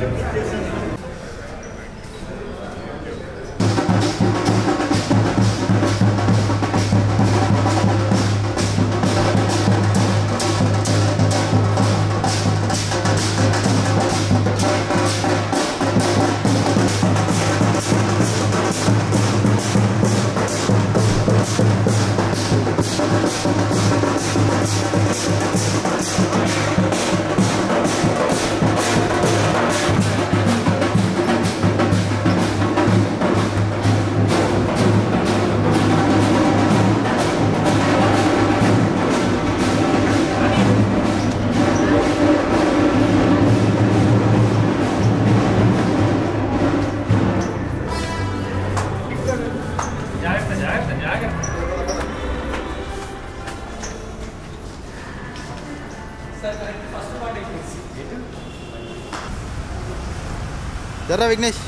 జర్రా విఘ్నేష్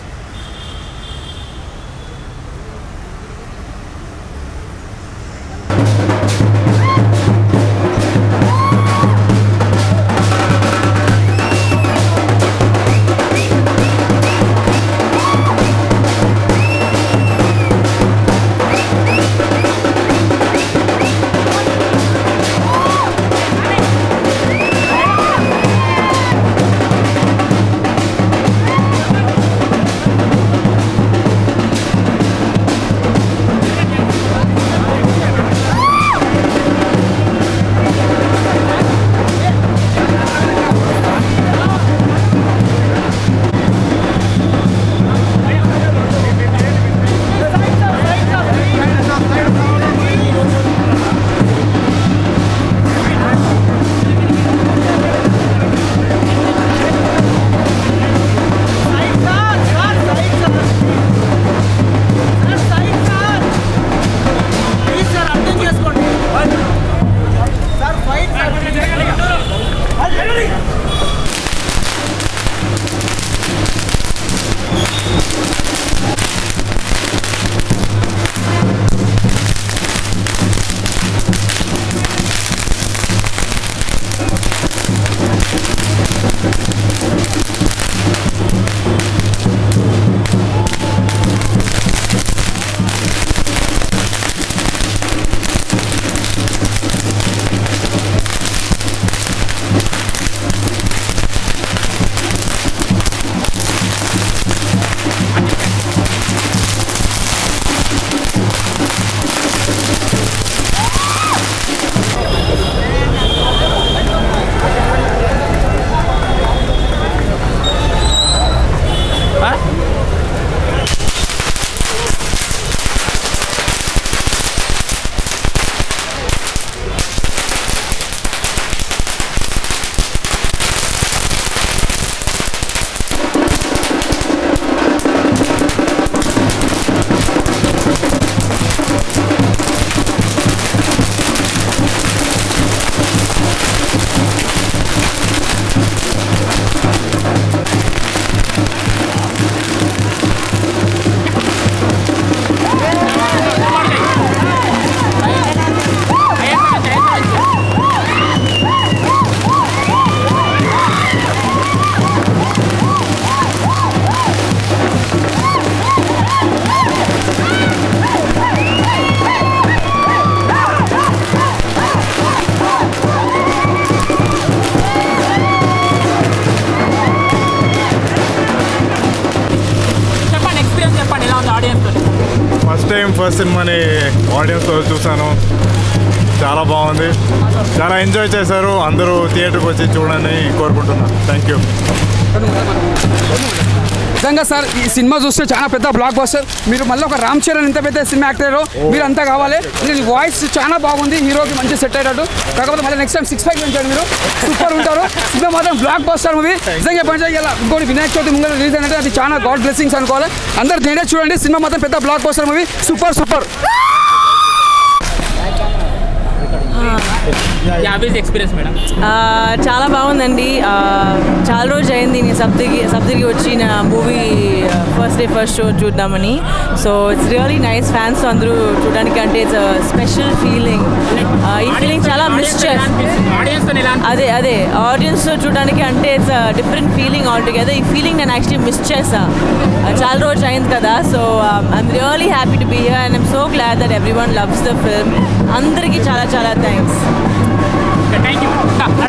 చెప్పండి ఎక్స్పీరియన్స్ చెప్పండి ఎలా ఉంది ఆడియన్స్ ఫస్ట్ టైం ఫస్ట్ సినిమాని ఆడియన్స్తో చూశాను చాలా బాగుంది చాలా ఎంజాయ్ చేశారు అందరూ థియేటర్కి వచ్చి చూడని కోరుకుంటున్నాను థ్యాంక్ యూ నిజంగా సార్ ఈ సినిమా చూస్తే చాలా పెద్ద బ్లాక్ బస్టర్ మీరు మళ్ళీ ఒక రామ్ చరణ్ ఎంత పెద్ద సినిమా యాక్టర్ మీరు అంతా కావాలి నేను వాయిస్ చాలా బాగుంది హీరోకి మంచి సెట్ అయ్యాడు కాకపోతే మళ్ళీ నెక్స్ట్ టైం సిక్స్ ప్యాక్ పెంచాడు మీరు సూపర్ ఉంటారు సినిమా మాత్రం బ్లాక్ బస్టర్ మూవీ నిజంగా పంచాయి ఇలా ఇంకోటి వినాయక చవితి ముందు రిలీజ్ అంటే అది చాలా గాడ్ బ్లెస్సింగ్స్ అనుకోవాలి అందరు నేనే చూడండి సినిమా మాత్రం పెద్ద blockbuster movie super super యాభై ఎక్స్పీరియన్స్ మేడం ఆ, చాలా బాగుందండి ఆ, చాలా రోజు అయింది నేను సప్తగిరి సప్తగిరి వచ్చి నా movie first day first show చూద్దామని so it's really nice fans అందరూ చూడడానికి అంటే ఇట్స్ స్పెషల్ ఫీలింగ్ ఈ ఫీలింగ్ చాలా మిస్ చేస్తాను ఆడియన్స్ తో ఎలా అదే అదే ఆడియన్స్ చూడడానికి అంటే it's different feeling all together ఈ ఫీలింగ్ నేను యాక్చువల్లీ మిస్ చేసా Uh, చాలా రోజు అయింది కదా so I'm really happy to be here and I'm so glad that everyone loves the film అందరికీ చాలా చాలా థ్యాంక్స్ థ్యాంక్ యూ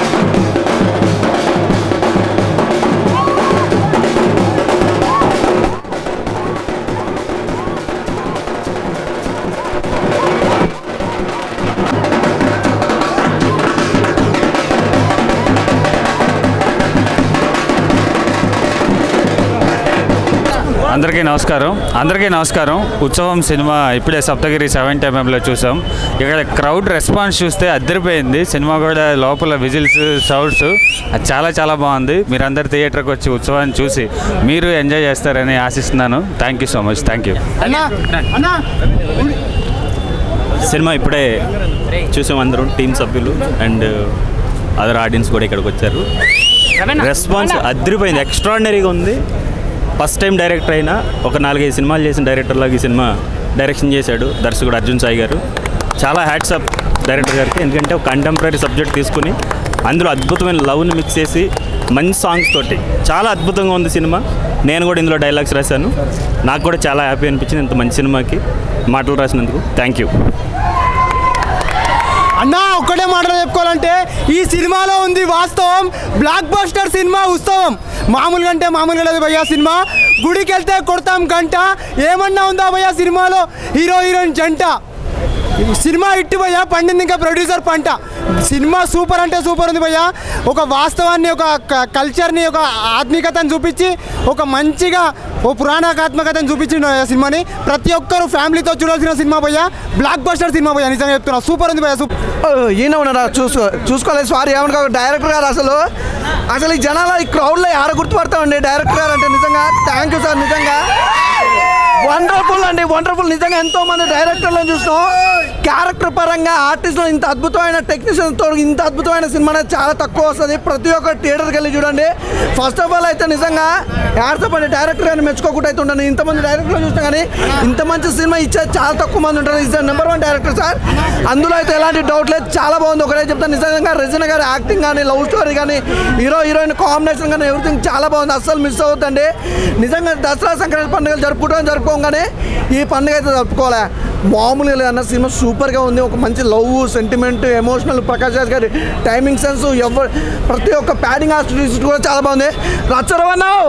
అందరికీ నమస్కారం అందరికీ నమస్కారం ఉత్సవం సినిమా ఇప్పుడే సప్తగిరి సెవెంత్ ఎంఎంలో చూసాం ఇక్కడ క్రౌడ్ రెస్పాన్స్ చూస్తే అద్దరిపోయింది సినిమా కూడా లోపల విజిల్స్ సౌండ్స్ అది చాలా చాలా బాగుంది మీరందరు థియేటర్కి వచ్చి ఉత్సవాన్ని చూసి మీరు ఎంజాయ్ చేస్తారని ఆశిస్తున్నాను thank you so much thank you cinema ఇప్పుడే చూసాం అందరం టీం సభ్యులు అండ్ అదర్ ఆడియన్స్ కూడా ఇక్కడికి వచ్చారు రెస్పాన్స్ అదిరిపోయింది ఎక్స్ట్రాడినరీగా ఉంది ఫస్ట్ టైం డైరెక్టర్ అయినా ఒక నాలుగైదు సినిమాలు చేసిన డైరెక్టర్ లాగా ఈ సినిమా డైరెక్షన్ చేశాడు దర్శకుడు అర్జున్ సాయి గారు చాలా హ్యాట్సప్ డైరెక్టర్ గారికి ఎందుకంటే ఒక కంటెంపరీ సబ్జెక్ట్ తీసుకుని అందులో అద్భుతమైన లవ్ని మిక్స్ చేసి మంచి సాంగ్స్ తోటి చాలా అద్భుతంగా ఉంది సినిమా నేను కూడా ఇందులో డైలాగ్స్ రాశాను నాకు కూడా చాలా హ్యాపీ అనిపించింది ఇంత మంచి సినిమాకి మాటలు రాసినందుకు థ్యాంక్ యూ అన్న ఒక్కటే మాటలో చెప్పుకోవాలంటే ఈ సినిమాలో ఉంది వాస్తవం బ్లాక్ బస్టర్ సినిమా ఉత్సవం మామూలుగా అంటే మామూలుగా లేదు భయ్యా సినిమా గుడికి వెళ్తే కొడతాం గంట ఏమన్నా ఉందా భయ్యా సినిమాలో హీరో హీరోయిన్ జంట సినిమా ఇట్టు భయ్యా పండింది ఇంకా ప్రొడ్యూసర్ పంట సినిమా సూపర్ అంటే సూపర్ ఉంది భయ్యా ఒక వాస్తవాన్ని ఒక క- కల్చర్ని ఒక ఆత్మీకతను చూపించి ఒక మంచిగా ఓ పురాణాత్మకతను చూపించిండు ఆ సినిమాని ప్రతి ఒక్కరు ఫ్యామిలీతో చూడాల్సిన సినిమా భయ్యా బ్లాక్ బస్టర్ సినిమా భయ్యా నిజంగా చెప్తున్నా సూపర్ ఉంది భయ్యా సూపర్ ఈయన ఉన్నాడా చూసుకో చూసుకోలేదు సారీ ఏమన్నా డైరెక్టర్ గారు అసలు అసలు ఈ జనాల ఈ క్రౌడ్లో ఆడ గుర్తుపడతామండి డైరెక్టర్ గారు అంటే నిజంగా థ్యాంక్ యూ సార్ నిజంగా వండర్ఫుల్ అండి వండర్ఫుల్ నిజంగా ఎంతో మంది డైరెక్టర్లను చూసినాం క్యారెక్టర్ పరంగా ఆర్టిస్టులు ఇంత అద్భుతమైన టెక్నీషియన్తో ఇంత అద్భుతమైన సినిమా అనేది చాలా తక్కువ వస్తుంది ప్రతి ఒక్క థియేటర్కి వెళ్ళి చూడండి ఫస్ట్ ఆఫ్ ఆల్ అయితే నిజంగా యాడ్సప్ అండి డైరెక్టర్ గారిని మెచ్చుకోకుండా అయితే ఉండను ఇంతమంది డైరెక్టర్లు చూసినా కానీ ఇంత మంచి సినిమా ఇచ్చే చాలా తక్కువ మంది ఉంటారు is number one director sir అందులో అయితే ఎలాంటి డౌట్ లేదు చాలా బాగుంది ఒకటే చెప్తాను నిజంగా రెజిన గారి యాక్టింగ్ కానీ లవ్ స్టోరీ కానీ హీరో హీరోయిన్ కాంబినేషన్ కానీ ఎవ్రీథింగ్ చాలా బాగుంది అస్సలు మిస్ అవుతుందండి నిజంగా దసరా సంక్రాంతి పండుగలు జరుపుకోవడం జరుపుకోగానే ఈ పండుగ అయితే జరుపుకోలే మామూలుగా లేదన్న సినిమా సూపర్గా ఉంది ఒక మంచి love sentiment emotional Prakash Raj గారి టైమింగ్ సెన్స్ ఎవరు ప్రతి ఒక్క ప్యాడింగ్ ఆర్టిస్ట్ కూడా చాలా బాగుంది రచ్చరవన్నావు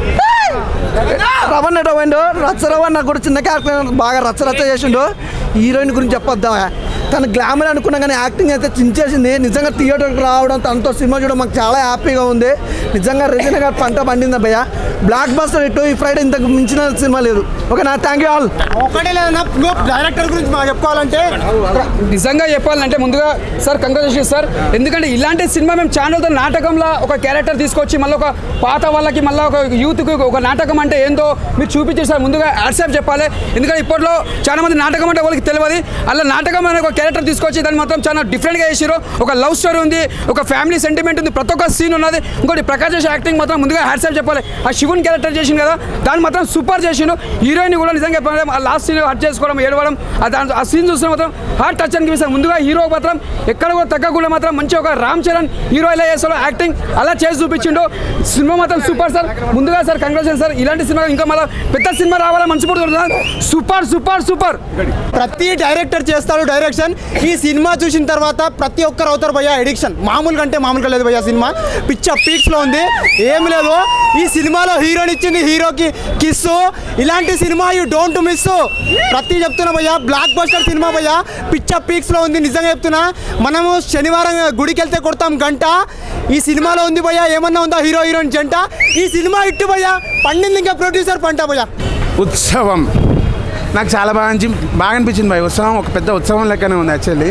రవణ్ రవండు రచ్చరవన్ నాకు కూడా చిన్న క్యారెక్టర్ బాగా రచ్చ రచ్చ చేసిండు హీరోయిన్ గురించి చెప్పొద్దా తన గ్లామర్ అనుకున్నా కానీ యాక్టింగ్ అయితే చించేసింది నిజంగా థియేటర్కి రావడం తనతో సినిమా చూడడం మాకు చాలా హ్యాపీగా ఉంది నిజంగా రెజిన గారు పంట పండింది భయ్య బ్లాక్ బస్టర్ ఇటు ఈ ఫ్రైడే ఇంతకు మించిన సినిమా లేదు ఓకేనా థ్యాంక్ యూ ఆల్ ఒకటే లేదన్నా ఇంకో డైరెక్టర్ గురించి మాకు చెప్పుకోవాలంటే నిజంగా చెప్పాలంటే ముందుగా సార్ కంగ్రాచులేషన్ సార్ ఎందుకంటే ఇలాంటి సినిమా మేము ఛానల్తో నాటకంలో ఒక క్యారెక్టర్ తీసుకొచ్చి మళ్ళీ ఒక పాత వాళ్ళకి మళ్ళీ ఒక యూత్కి ఒక నాటకం అంటే ఏందో మీరు చూపించారు సార్ ముందుగా యాడ్సాప్ చెప్పాలి ఎందుకంటే ఇప్పట్లో చాలా మంది నాటకం అంటే వాళ్ళకి తెలియదు అలా నాటకం అనే ఒక క్యారెక్టర్ తీసుకొచ్చి దాన్ని మాత్రం చాలా డిఫరెంట్గా చేసారు ఒక లవ్ స్టోరీ ఉంది ఒక ఫ్యామిలీ సెంటిమెంట్ ఉంది ప్రతి ఒక్క సీన్ ఉన్నది ఇంకోటి ప్రకాష్ రాజ్ యాక్టింగ్ మాత్రం ముందుగా హ్యాడ్సాప్ చెప్పాలి ఆ శివుని క్యారెక్టర్ చేసిండు కదా దాన్ని మాత్రం సూపర్ చేసిండు హీరోయిన్ కూడా నిజంగా చెప్పాలి ఆ లాస్ట్ సీన్ హట్ చేసుకోవడం ఏడవడం ఆ దాని ఆ సీన్ చూస్తే మాత్రం హార్ట్ టచ్ అనిపిస్తుంది ముందుగా హీరో మాత్రం ఎక్కడ కూడా తగ్గకుండా మాత్రం మంచి ఒక రామ్ చరణ్ హీరో ఎలా చేస్తాడో యాక్టింగ్ అలా చేసి చూపించిండు సినిమా మాత్రం సూపర్ సార్ ముందుగా సార్ కంగ్రాచులేషన్ సార్ ఇలాంటి సినిమా ఇంకా మళ్ళీ పెద్ద సినిమా రావాలని మంచి సూపర్ సూపర్ సూపర్ ప్రతి డైరెక్టర్ చేస్తాడు డైరెక్షన్ ఈ సినిమా చూసిన తర్వాత ప్రతి ఒక్కరు అవుతారు భయ్యా ఎడిక్షన్ మామూలుగా అంటే మామూలుగా లేదు భయ్యా సినిమా పిచ్చ పీక్స్లో ఉంది ఏం లేదు ఈ సినిమాలో హీరోని ఇచ్చింది హీరోకి కిస్ ఇలాంటి సినిమా యూ డోంట్ మిస్ ప్రతి చెప్తున్నా భయ్యా బ్లాక్ బస్టర్ సినిమా భయ్యా పిచ్చ పీక్స్లో ఉంది నిజంగా చెప్తున్నా మనము శనివారం గుడికి వెళ్తే కొడతాం గంట ఈ సినిమాలో ఉంది భయ్యా ఏమన్నా ఉందా హీరో హీరోయిన్ జంట ఈ సినిమా ఇట్టు భయ్యా పండింది ఇంకా ప్రొడ్యూసర్ పంట భయ్యా ఉత్సవం నాకు చాలా బాగా అనిపి బాగా అనిపించింది భయ్ ఉత్సవం ఒక పెద్ద ఉత్సవం లెక్కనే ఉంది యాక్చువల్లీ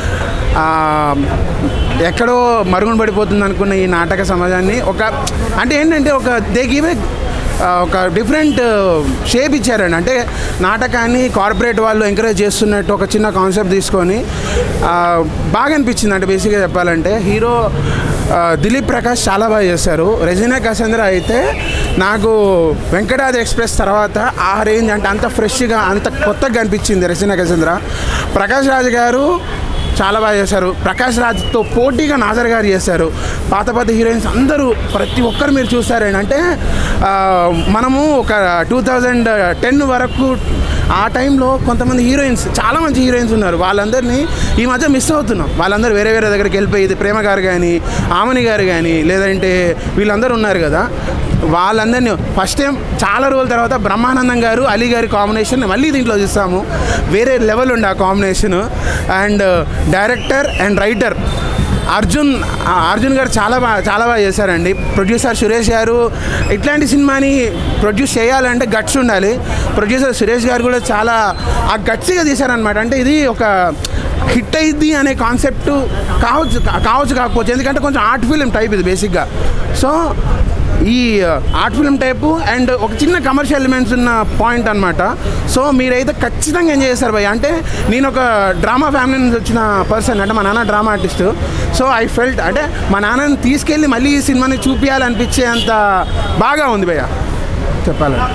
ఎక్కడో మరుగున పడిపోతుంది అనుకున్న ఈ నాటక సమాజాన్ని ఒక అంటే ఏంటంటే ఒక దే గివ్ ఒక డిఫరెంట్ షేప్ ఇచ్చారండి అంటే నాటకాన్ని కార్పొరేట్ వాళ్ళు ఎంకరేజ్ చేస్తున్నట్టు ఒక చిన్న కాన్సెప్ట్ తీసుకొని ఆ, బాగా అనిపించింది అంటే బేసిక్గా చెప్పాలంటే హీరో ఆ, దిలీప్ ప్రకాష్ చాలా బాగా చేశారు రెజినా కసంద్ర అయితే నాకు వెంకటాద్రి ఎక్స్ప్రెస్ తర్వాత ఆ రేంజ్ అంటే అంత ఫ్రెష్గా అంత కొత్తగా కనిపించింది రెజినా కసంద్ర ప్రకాష్ రాజ్ గారు చాలా బాగా చేశారు ప్రకాష్ రాజ్తో పోటీగా నాజర్ గారు చేశారు పాత పాత హీరోయిన్స్ అందరూ ప్రతి ఒక్కరు మీరు చూస్తారండి అంటే ఆ, మనము ఒక టూ థౌజండ్ టెన్ వరకు ఆ టైంలో కొంతమంది హీరోయిన్స్ చాలా మంచి హీరోయిన్స్ ఉన్నారు వాళ్ళందరినీ ఈ మధ్య మిస్ అవుతున్నాం వాళ్ళందరూ వేరే వేరే దగ్గరికి వెళ్ళిపోయి ఇది ప్రేమ గారు కానీ ఆమని గారు కానీ లేదంటే వీళ్ళందరూ ఉన్నారు కదా వాళ్ళందరినీ ఫస్ట్ టైం చాలా రోజుల తర్వాత బ్రహ్మానందం గారు అలీ గారి కాంబినేషన్ మళ్ళీ దీంట్లో చూస్తాము వేరే లెవెల్ ఉండే ఆ combination and director and writer Arjun ఆ అర్జున్ గారు చాలా బాగా చాలా బాగా చేశారండి ప్రొడ్యూసర్ సురేష్ గారు ఇట్లాంటి సినిమాని ప్రొడ్యూస్ చేయాలంటే గట్స్ ఉండాలి ప్రొడ్యూసర్ సురేష్ గారు కూడా చాలా ఆ గట్స్గా తీశారనమాట అంటే ఇది ఒక హిట్ అయింది అనే కాన్సెప్ట్ కావచ్చు కా- కావచ్చు కాకపోవచ్చు ఎందుకంటే కొంచెం ఆర్ట్ ఫిలిం టైప్ ఇది బేసిక్గా సో ఈ ఆర్ట్ ఫిల్మ్ టైపు అండ్ ఒక చిన్న కమర్షియల్ ఎలిమెంట్స్ ఉన్న పాయింట్ అనమాట సో మీరైతే ఖచ్చితంగా ఎంజాయ్ చేస్తారు భయ్య అంటే నేను ఒక డ్రామా ఫ్యామిలీ నుంచి వచ్చిన పర్సన్ అంటే మా నాన్న drama artist so I felt అంటే మా నాన్నని తీసుకెళ్ళి మళ్ళీ ఈ సినిమాని చూపించాలనిపించే అంత బాగా ఉంది భయ్య చెప్పాలంటే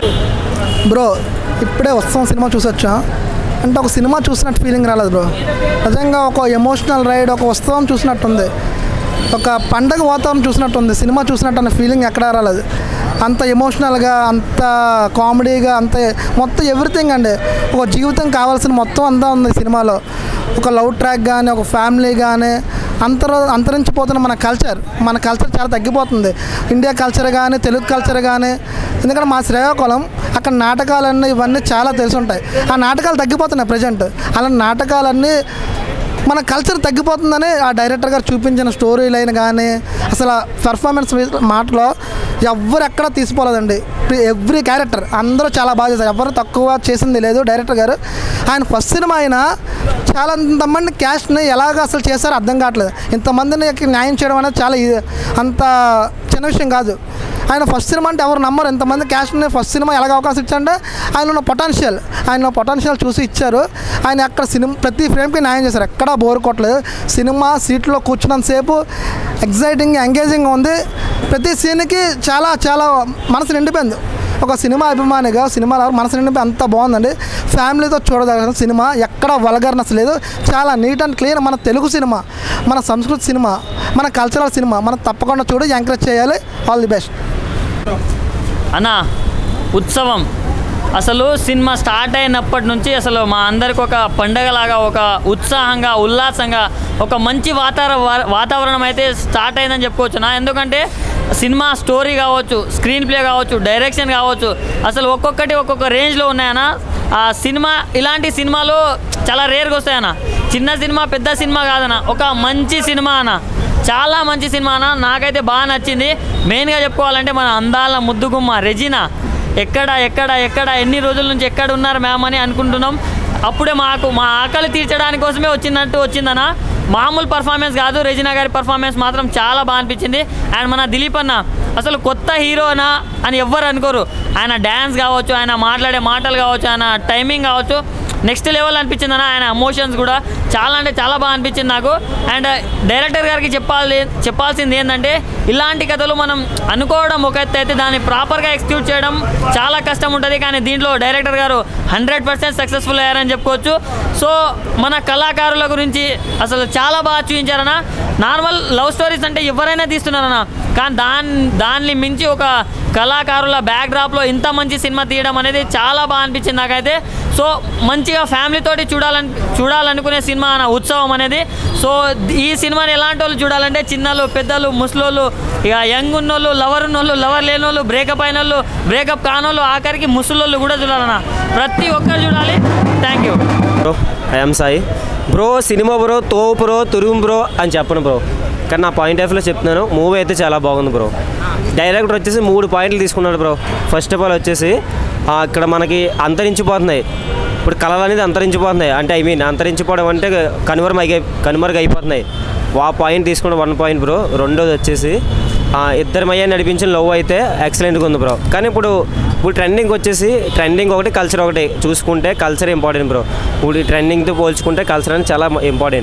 బ్రో ఇప్పుడే వస్తాం సినిమా చూసొచ్చా అంటే ఒక సినిమా చూసినట్టు ఫీలింగ్ రాలేదు బ్రో నిజంగా ఒక ఎమోషనల్ రైడ్ ఒక ఉత్సవం చూసినట్టుంది ఒక పండగ వాతావరణం చూసినట్టుంది సినిమా చూసినట్టు అన్న ఫీలింగ్ ఎక్కడా రాలేదు అంత ఎమోషనల్గా అంత కామెడీగా అంత మొత్తం ఎవ్రీథింగ్ అండి ఒక జీవితం కావాల్సిన మొత్తం అంతా ఉంది ఈ సినిమాలో ఒక లవ్ ట్రాక్ కానీ ఒక ఫ్యామిలీ కానీ అంతర అంతరించిపోతున్న మన కల్చర్ మన కల్చర్ చాలా తగ్గిపోతుంది ఇండియా కల్చర్ కానీ తెలుగు కల్చర్ కానీ ఎందుకంటే మా శ్రీకాకుళం అక్కడ నాటకాలన్నీ ఇవన్నీ చాలా తెలిసి ఉంటాయి ఆ నాటకాలు తగ్గిపోతున్నాయి ప్రజెంట్ అలా నాటకాలన్నీ మన కల్చర్ తగ్గిపోతుందని ఆ డైరెక్టర్ గారు చూపించిన స్టోరీ లైన్ కానీ అసలు పెర్ఫార్మెన్స్ మాటలో ఎవ్వరు ఎక్కడ తీసిపోలేదండి ఎవ్రీ క్యారెక్టర్ అందరూ చాలా బాగా చేశారు ఎవరు తక్కువ చేసింది లేదు డైరెక్టర్ గారు ఆయన ఫస్ట్ సినిమా అయినా చాలా ఇంతమంది క్యాస్ట్ని ఎలాగ అసలు చేశారో అర్థం కావట్లేదు ఇంతమందిని న్యాయం చేయడం అనేది చాలా ఇది- అంత చిన్న విషయం కాదు ఆయన ఫస్ట్ సినిమా అంటే ఎవరు నమ్మరు ఎంతమంది క్యాస్ట్ని ఫస్ట్ సినిమా ఎలాగ అవకాశం ఇచ్చారంటే ఆయన ఉన్న పొటెన్షియల్ ఆయన పొటెన్షియల్ చూసి ఇచ్చారు ఆయన అక్కడ సినిమా ప్రతి ఫ్రేమ్కి న్యాయం చేశారు ఎక్కడా బోర్ కొట్టలేదు సినిమా సీట్లో కూర్చున్నంతసేపు ఎగ్జైటింగ్ ఎంగేజింగ్ ఉంది ప్రతి సీన్కి చాలా చాలా మనసు నిండిపోయింది ఒక సినిమా అభిమానిగా సినిమా మనసు నిండిపోయి అంత బాగుందండి ఫ్యామిలీతో చూడదగిన సినిమా ఎక్కడ వల్గర్నెస్ లేదు చాలా నీట్ అండ్ క్లీన్ మన తెలుగు సినిమా మన సంస్కృతి సినిమా మన కల్చరల్ సినిమా మనం తప్పకుండా చూడి ఎంకరేజ్ చేయాలి ఆల్ ది బెస్ట్ అన్న ఉత్సవం అసలు సినిమా స్టార్ట్ అయినప్పటి నుంచి అసలు మా అందరికి ఒక పండగలాగా ఒక ఉత్సాహంగా ఉల్లాసంగా ఒక మంచి వాతావర వాతావరణం అయితే స్టార్ట్ అయిందని చెప్పుకోవచ్చు నా ఎందుకంటే సినిమా స్టోరీ కావచ్చు స్క్రీన్ ప్లే కావచ్చు డైరెక్షన్ కావచ్చు అసలు ఒక్కొక్కటి ఒక్కొక్క రేంజ్లో ఉన్నాయన్న ఆ సినిమా ఇలాంటి సినిమాలు చాలా రేర్గా వస్తాయన్న చిన్న సినిమా పెద్ద సినిమా కాదన్న ఒక మంచి సినిమా అన్న చాలా మంచి సినిమా అన్న నాకైతే బాగా నచ్చింది మెయిన్గా చెప్పుకోవాలంటే మన అందాల ముద్దుగుమ్మ రెజినా ఎక్కడ ఎక్కడ ఎక్కడ ఎన్ని రోజుల నుంచి ఎక్కడ ఉన్నారు మ్యామ్ అని అనుకుంటున్నాం అప్పుడే మాకు మా ఆకలి తీర్చడానికి కోసమే వచ్చినట్టు వచ్చిందన్న మామూలు పర్ఫార్మెన్స్ కాదు రెజినా గారి పర్ఫార్మెన్స్ మాత్రం చాలా బాగా అనిపించింది అండ్ మన దిలీప్ అన్న అసలు కొత్త హీరోనా అని ఎవ్వరు అనుకోరు ఆయన డ్యాన్స్ కావచ్చు ఆయన మాట్లాడే మాటలు కావచ్చు ఆయన టైమింగ్ కావచ్చు నెక్స్ట్ లెవెల్ అనిపించింది అన్న ఆయన ఎమోషన్స్ కూడా చాలా అంటే చాలా బాగా అనిపించింది నాకు అండ్ డైరెక్టర్ గారికి చెప్పాలి చెప్పాల్సింది ఏంటంటే ఇలాంటి కథలు మనం అనుకోవడం ఒక ఎత్తు అయితే దాన్ని ప్రాపర్గా ఎక్స్క్యూట్ చేయడం చాలా కష్టం ఉంటుంది కానీ దీంట్లో డైరెక్టర్ గారు హండ్రెడ్ పర్సెంట్ సక్సెస్ఫుల్ అయ్యారని చెప్పుకోవచ్చు సో మన కళాకారుల గురించి అసలు చాలా బాగా చూపించారన్న నార్మల్ లవ్ స్టోరీస్ అంటే ఎవరైనా తీస్తున్నారన్న కానీ దాని దాన్ని మించి ఒక కళాకారుల బ్యాక్డ్రాప్లో ఇంత మంచి సినిమా తీయడం అనేది చాలా బాగా అనిపించింది నాకైతే సో మంచిగా ఫ్యామిలీతోటి చూడాలని చూడాలనుకునే సినిమా నా ఉత్సవం అనేది సో ఈ సినిమాని ఎలాంటి వాళ్ళు చూడాలంటే చిన్నలు పెద్దలు ముసలోళ్ళు ఇక యంగ్ ఉన్నోళ్ళు లవర్ ఉన్నోళ్ళు లవర్ లేని వాళ్ళు బ్రేకప్ అయిన వాళ్ళు బ్రేకప్ కానోళ్ళు ఆఖరికి ముసలోళ్ళు కూడా చూడాలన్న ప్రతి ఒక్కరు చూడాలి thank you bro I'm Sai bro cinema bro తో బ్రో తురుం బ్రో అని చెప్పను బ్రో కానీ నా పాయింట్ ఆఫ్ వ్యూలో చెప్తున్నాను మూవీ అయితే చాలా బాగుంది బ్రో డైరెక్టర్ వచ్చేసి మూడు పాయింట్లు తీసుకున్నాడు బ్రో ఫస్ట్ ఆఫ్ ఆల్ వచ్చేసి ఆ, ఇక్కడ మనకి అంతరించిపోతున్నాయి ఇప్పుడు కళలు అనేది అంతరించిపోతున్నాయి అంటే ఐ మీన్ అంతరించిపోవడం అంటే కనుమరుగు అయి కనుమరుగు అయిపోతున్నాయి ఆ పాయింట్ తీసుకున్న వన్ పాయింట్ బ్రో రెండోది వచ్చేసి ఆ, ఇద్దరి మయ్య నడిపించిన లవ్ అయితే ఎక్సలెంట్గా ఉంది బ్రో కానీ ఇప్పుడు ఇప్పుడు ట్రెండింగ్ వచ్చేసి ట్రెండింగ్ ఒకటి కల్చర్ ఒకటి చూసుకుంటే కల్చర్ ఇంపార్టెంట్ బ్రో ఇప్పుడు ఈ ట్రెండింగ్తో పోల్చుకుంటే కల్చర్ అనేది చాలా ఇంపార్టెంట్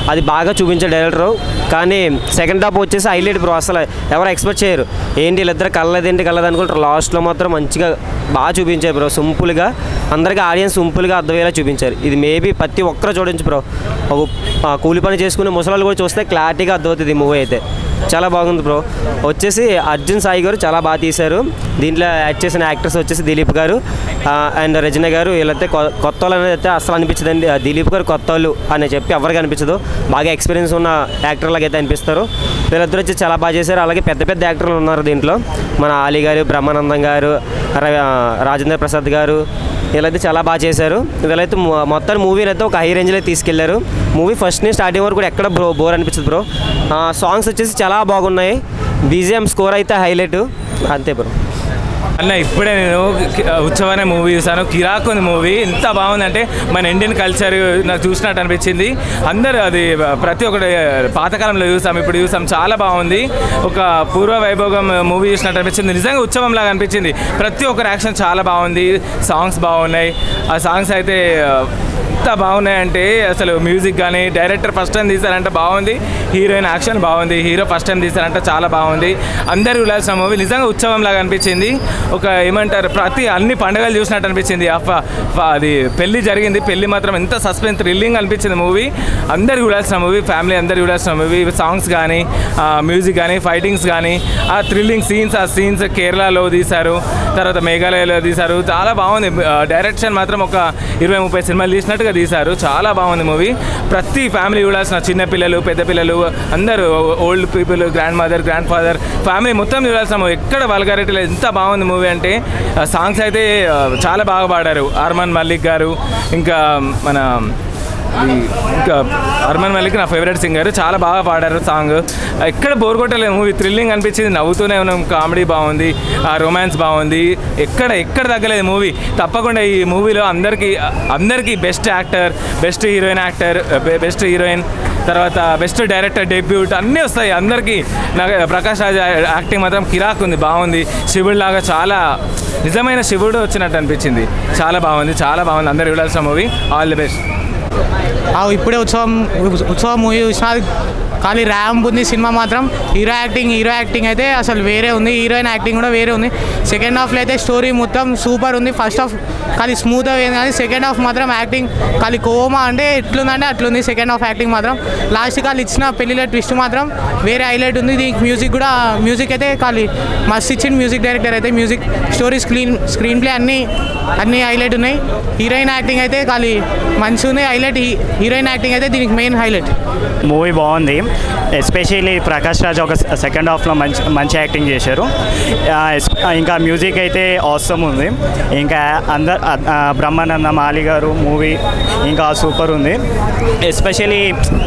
అది బాగా చూపించాడు డైరెక్టర్ కానీ సెకండ్ హాఫ్ వచ్చేసి హైలైట్ బ్రో అసలు ఎవరు ఎక్స్పెక్ట్ చేయరు ఏంటి వీళ్ళిద్దరు కలలేదేంటి కలదు అనుకుంటారు లాస్ట్లో మాత్రం మంచిగా బాగా చూపించారు బ్రో సింపుల్గా అందరికీ ఆడియన్స్ సింపుల్గా అర్థమయ్యేలా చూపించారు ఇది మేబీ ప్రతి ఒక్కరు చూడొచ్చు బ్రో ఒక ఆ, కూలి పని చేసుకునే ముసలాళ్ళు కూడా చూస్తే క్లారిటీగా అర్థమవుతుంది ఈ మూవీ అయితే చాలా బాగుంది బ్రో వచ్చేసి అర్జున్ సాయి గారు చాలా బాగా తీశారు దీంట్లో యాక్ట్ చేసిన యాక్టర్స్ వచ్చేసి దిలీప్ గారు అండ్ రజనీ గారు వీళ్ళైతే కొ- కొత్త వాళ్ళు అనేది అయితే అసలు అనిపించదండి ఆ దిలీప్ గారు కొత్త వాళ్ళు అని చెప్పి ఎవరికి అనిపించదు బాగా ఎక్స్పీరియన్స్ ఉన్న యాక్టర్ లాగా అయితే అనిపిస్తారు వీళ్ళిద్దరు వచ్చి చాలా బాగా చేశారు అలాగే పెద్ద పెద్ద యాక్టర్లు ఉన్నారు దీంట్లో మన ఆలీ గారు బ్రహ్మానందం గారు రవి- ఆ, రాజేంద్ర ప్రసాద్ గారు వీళ్ళైతే చాలా బాగా చేశారు వీళ్ళైతే మొ- మొత్తం మూవీని అయితే ఒక హై రేంజ్లో తీసుకెళ్లారు మూవీ ఫస్ట్ నుంచి స్టార్టింగ్ వరకు కూడా ఎక్కడ బ్రో బోర్ అనిపించదు బ్రో సాంగ్స్ వచ్చేసి చాలా బాగున్నాయి బీజిఎం స్కోర్ అయితే హైలైట్ అంతే బ్రో అన్న ఇప్పుడే నేను కి- ఉత్సవ్ అనే మూవీ చూసాను కిరాక్ ఉంది మూవీ ఎంత బాగుందంటే మన ఇండియన్ కల్చర్ నాకు చూసినట్టు అనిపించింది అందరూ అది ప్రతి ఒక్కటి పాతకాలంలో చూసాం ఇప్పుడు చూసాం చాలా బాగుంది ఒక పూర్వ వైభోగం మూవీ చూసినట్టు అనిపించింది నిజంగా ఉత్సవం లాగా అనిపించింది ప్రతి ఒక్కరి యాక్షన్ చాలా బాగుంది సాంగ్స్ బాగున్నాయి ఆ సాంగ్స్ అయితే ఎంత బాగున్నాయంటే అసలు మ్యూజిక్ కానీ డైరెక్టర్ ఫస్ట్ టైం తీశారంటే బాగుంది హీరోయిన్ యాక్షన్ బాగుంది హీరో ఫస్ట్ టైం తీశారంటే చాలా బాగుంది అందరు చూడాల్సిన మూవీ నిజంగా ఉత్సవం లాగా అనిపించింది ఒక ఏమంటారు ప్రతి అన్ని పండుగలు చూసినట్టు అనిపించింది ఆ ఫ- ఫ- అది పెళ్లి జరిగింది పెళ్లి మాత్రం ఎంత సస్పెన్స్ థ్రిల్లింగ్ అనిపించింది మూవీ అందరు చూడాల్సిన మూవీ ఫ్యామిలీ అందరు చూడాల్సిన మూవీ సాంగ్స్ కానీ మ్యూజిక్ కానీ ఫైటింగ్స్ కానీ ఆ థ్రిల్లింగ్ సీన్స్ ఆ సీన్స్ కేరళలో తీశారు తర్వాత మేఘాలయలో తీశారు చాలా బాగుంది డైరెక్షన్ మాత్రం ఒక ఇరవై ముప్పై సినిమాలు తీసినట్టుగా తీశారు చాలా బాగుంది మూవీ ప్రతి ఫ్యామిలీ చూడాల్సిన చిన్న పిల్లలు పెద్ద పిల్లలు అందరూ old people grandmother grandfather family మొత్తం చూడాల్సిన మూవీ ఎక్కడ వల్గారిటీ లేదు ఎంత బాగుంది మూవీ అంటే సాంగ్స్ అయితే ఆ, చాలా బాగా పాడారు అర్మన్ మల్లిక్ గారు ఇంకా మన ఇది ఇంకా అర్మన్ మల్లిక్ నా ఫేవరెట్ సింగర్ చాలా బాగా పాడారు సాంగ్ ఎక్కడ బోర్ కొట్టలేదు మూవీ థ్రిల్లింగ్ అనిపించింది నవ్వుతూనే ఉన్నాం కామెడీ బాగుంది ఆ రొమాన్స్ బాగుంది ఎక్కడ ఎక్కడ తగ్గలేదు మూవీ తప్పకుండా ఈ మూవీలో అందరికీ అందరికీ best actor best heroine actor best heroine తర్వాత బెస్ట్ డైరెక్టర్ డెబ్యూట్ అన్నీ వస్తాయి అందరికీ నాకు ప్రకాష్ రాజ్ యాక్టింగ్ మాత్రం కిరాక్ ఉంది బాగుంది శివుడు లాగా చాలా నిజమైన శివుడు వచ్చినట్టు అనిపించింది చాలా బాగుంది చాలా బాగుంది అందరు చూడాల్సిన మూవీ ఆల్ ది బెస్ట్ ఆ ఇప్పుడే ఉత్సవం ఉత్సవం మూవీ చూసిన అది ఖాళీ ర్యాంప్ ఉంది సినిమా మాత్రం హీరో యాక్టింగ్ హీరో యాక్టింగ్ అయితే అసలు వేరే ఉంది హీరోయిన్ యాక్టింగ్ కూడా వేరే ఉంది సెకండ్ హాఫ్లో అయితే స్టోరీ మొత్తం సూపర్ ఉంది ఫస్ట్ హాఫ్ ఖాళీ స్మూత్ అయింది కానీ సెకండ్ హాఫ్ మాత్రం యాక్టింగ్ ఖాళీ కోమా అంటే ఎట్లుందంటే అట్లుంది సెకండ్ హాఫ్ యాక్టింగ్ మాత్రం లాస్ట్ కాళ్ళు ఇచ్చిన పెళ్లిలో ట్విస్ట్ మాత్రం వేరే హైలైట్ ఉంది దీనికి మ్యూజిక్ కూడా మ్యూజిక్ అయితే ఖాళీ మస్త్ ఇచ్చిన మ్యూజిక్ డైరెక్టర్ అయితే music story screen screenplay అన్నీ అన్నీ హైలైట్ ఉన్నాయి హీరోయిన్ యాక్టింగ్ అయితే ఖాళీ మంచిగా ఉంది హైలైట్ హీరోయిన్ యాక్టింగ్ అయితే దీనికి మెయిన్ హైలైట్ మూవీ బాగుంది ఎస్పెషల్లీ ప్రకాష్ రాజ్ ఒక సెకండ్ హాఫ్లో మంచి మంచి యాక్టింగ్ చేశారు ఆ, ఎస్- ఇంకా మ్యూజిక్ అయితే అవసరం ఉంది ఇంకా అందరు బ్రహ్మానంద మాలి గారు మూవీ ఇంకా సూపర్ ఉంది especially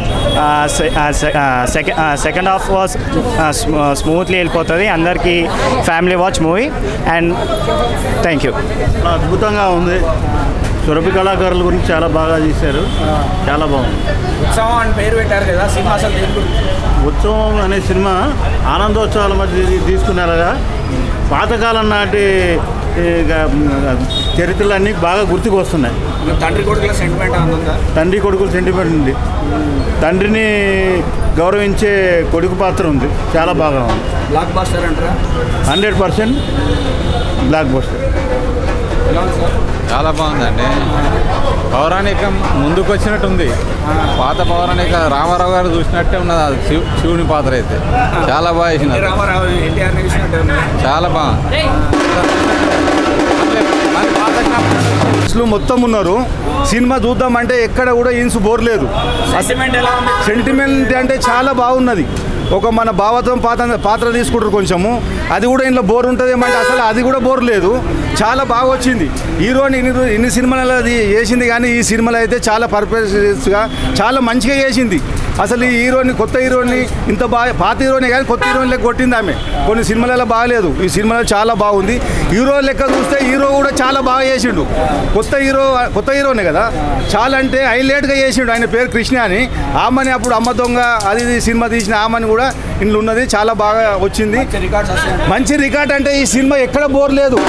second half was smoothly వెళ్ళిపోతుంది అందరికీ family watch movie and thank you అద్భుతంగా ఉంది సురభి కళాకారుల గురించి చాలా బాగా చేశారు చాలా బాగుంది ఉత్సవం అని పేరు పెట్టారు కదా సినిమా అసలు దేని గురించి ఉత్సవం అనే సినిమా ఆనందోత్సవాల మధ్య తీ- తీసుకునేలాగా పాతకాలం నాటి ఈ గ- చరిత్రలన్నీ బాగా గుర్తుకు వస్తున్నాయి తండ్రి కొడుకుల సెంటిమెంట్ ఉందా తండ్రి కొడుకుల సెంటిమెంట్ ఉంది తండ్రిని గౌరవించే కొడుకు పాత్ర ఉంది చాలా బాగా ఉంది బ్లాక్ బాస్టర్ అంటారా హండ్రెడ్ పర్సెంట్ బ్లాక్ బస్టర్ ఎలా ఉంది సార్ చాలా బాగుందండి పౌరాణికం ముందుకు వచ్చినట్టుంది పాత పౌరాణిక రామారావు గారు చూసినట్టే ఉన్నది అది శివ శివుని పాత్ర అయితే చాలా బాగా చేసినారు రామారావు ఎన్టీఆర్ చూసినట్టు చాలా బాగుంది లో మొత్తం ఉన్నారు సినిమా చూద్దామంటే ఎక్కడ కూడా ఇన్స్ బోర్ లేదు సెంటిమెంట్ ఎలా ఉంది సెంటిమెంట్ అంటే చాలా బాగున్నది ఒక మన భావత్వం పాత్ర పాత్ర తీసుకుంటారు కొంచెము అది కూడా ఇంట్లో బోర్ ఉంటుంది ఏమంటే అసలు అది కూడా బోర్ లేదు చాలా బాగా వచ్చింది హీరోని ఇన్ని రో- ఇన్ని సినిమాలు అది చేసింది కానీ ఈ సినిమాలో అయితే చాలా పర్ఫెక్ట్గా చాలా మంచిగా చేసింది అసలు ఈ హీరోని కొత్త హీరోని ఇంత బాగా పాత హీరోని కానీ కొత్త హీరోని లెక్క కొట్టింది ఆమె కొన్ని సినిమాలలో బాగాలేదు ఈ సినిమాలో చాలా బాగుంది హీరో లెక్క చూస్తే హీరో కూడా చాలా బాగా చేసిండు కొత్త హీరో కొత్త హీరోనే కదా చాలా అంటే హైలైట్గా చేసిండు ఆయన పేరు కృష్ణ అని ఆమెని అప్పుడు అమ్మ దొంగ అది ఇది సినిమా తీసిన ఆమెని కూడా ఇంట్లో ఉన్నది చాలా బాగా వచ్చింది మంచి రికార్డ్ అంటే ఈ సినిమా ఎక్కడ బోర్ లేదు